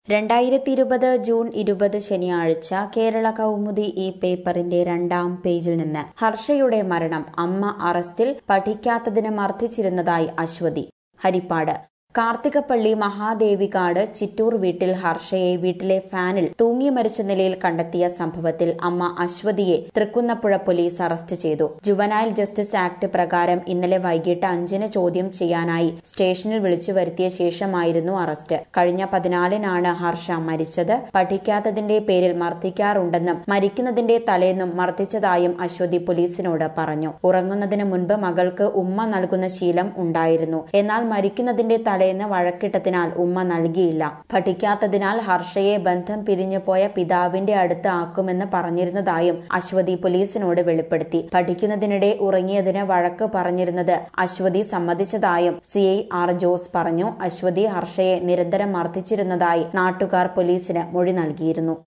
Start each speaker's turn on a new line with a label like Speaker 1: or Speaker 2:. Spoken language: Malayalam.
Speaker 1: രണ്ടായിരത്തി ഇരുപത് ജൂൺ ഇരുപത് ശനിയാഴ്ച കേരള കൗമുദി ഈ പേപ്പറിന്റെ രണ്ടാം പേജിൽ നിന്ന് ഹർഷയുടെ മരണം അമ്മ അറസ്റ്റിൽ പഠിക്കാത്തതിന് മർദ്ദിച്ചിരുന്നതായി അശ്വതി ഹരിപ്പാട് കാർത്തികപ്പള്ളി മഹാദേവികാട് ചിറ്റൂർ വീട്ടിൽ ഹർഷയെ വീട്ടിലെ ഫാനിൽ തൂങ്ങി മരിച്ച നിലയിൽ കണ്ടെത്തിയ സംഭവത്തിൽ അമ്മ അശ്വതിയെ തൃക്കുന്നപ്പുഴ പോലീസ് അറസ്റ്റ് ചെയ്തു ജുവനൈൽ ജസ്റ്റിസ് ആക്ട് പ്രകാരം ഇന്നലെ വൈകിട്ട് അഞ്ചിന് ചോദ്യം ചെയ്യാനായി സ്റ്റേഷനിൽ വിളിച്ചു വരുത്തിയ ശേഷമായിരുന്നു അറസ്റ്റ് കഴിഞ്ഞ പതിനാലിനാണ് ഹർഷ മരിച്ചത് പഠിക്കാത്തതിന്റെ പേരിൽ മർദ്ദിക്കാറുണ്ടെന്നും മരിക്കുന്നതിന്റെ തലേന്നും മർദ്ദിച്ചതായും അശ്വതി പോലീസിനോട് പറഞ്ഞു ഉറങ്ങുന്നതിന് മുൻപ് മകൾക്ക് ഉമ്മ നൽകുന്ന ശീലം ഉണ്ടായിരുന്നു എന്നാൽ മരിക്കുന്നതിന്റെ തലേന്ന് വഴക്കിട്ടതിനാൽ ഉമ്മ നൽകിയില്ല പഠിക്കാത്തതിനാൽ ഹർഷയെ ബന്ധം പിരിഞ്ഞു പോയ പിതാവിന്റെ അടുത്ത് ആക്കുമെന്ന് പറഞ്ഞിരുന്നതായും അശ്വതി പോലീസിനോട് വെളിപ്പെടുത്തി പഠിക്കുന്നതിനിടെ ഉറങ്ങിയതിന് വഴക്ക് പറഞ്ഞിരുന്നത് അശ്വതി സമ്മതിച്ചതായും സി ഐ ആർ ജോസ് പറഞ്ഞു അശ്വതി ഹർഷയെ നിരന്തരം മർദ്ദിച്ചിരുന്നതായി നാട്ടുകാർ പോലീസിന് മൊഴി നൽകിയിരുന്നു